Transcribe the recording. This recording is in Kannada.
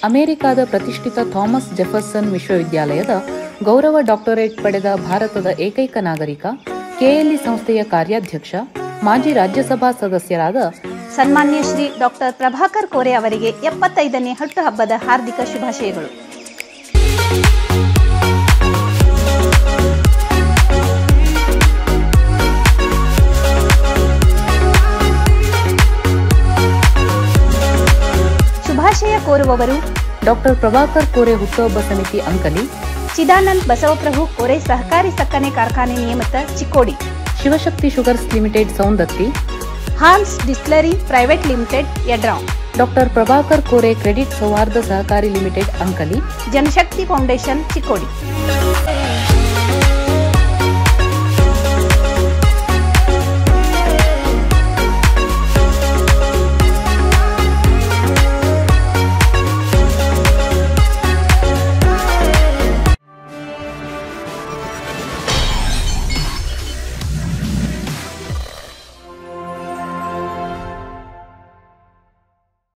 ಅಮೆರಿಕಾದ ಪ್ರತಿಷ್ಠಿತ ಥಾಮಸ್ ಜೆಫರ್ಸನ್ ವಿಶ್ವವಿದ್ಯಾಲಯದ ಗೌರವ ಡಾಕ್ಟರೇಟ್ ಪಡೆದ ಭಾರತದ ಏಕೈಕ ನಾಗರಿಕ ಕೆಎಲ್ಇ ಸಂಸ್ಥೆಯ ಕಾರ್ಯಾಧ್ಯಕ್ಷ ಮಾಜಿ ರಾಜ್ಯಸಭಾ ಸದಸ್ಯರಾದ ಸನ್ಮಾನ್ಯ ಶ್ರೀ ಡಾಕ್ಟರ್ ಪ್ರಭಾಕರ್ ಕೋರೆ ಅವರಿಗೆ ಎಪ್ಪತ್ತೈದನೇ ಹುಟ್ಟುಹಬ್ಬದ ಹಾರ್ದಿಕ ಶುಭಾಶಯಗಳು ಶುಭಾಶಯ ಕೋರುವವರು ಡಾಕ್ಟರ್ ಪ್ರಭಾಕರ್ ಕೋರೆ ಹುಟ್ಟುಹಬ್ಬ ಸಮಿತಿ ಅಂಕಲಿ ಚಿದಾನಂದ್ ಬಸವಪ್ರಭು ಕೋರೆ ಸಹಕಾರಿ ಸಕ್ಕನೆ ಕಾರ್ಖಾನೆ ನಿಯಮಿತ Chikkodi Shivashakti sugars limited Saundatti Hans distillery private limited Yadrav doctor Prabhakar Kore credit Souharda Sahakari limited Ankali Janashakti foundation Chikkodi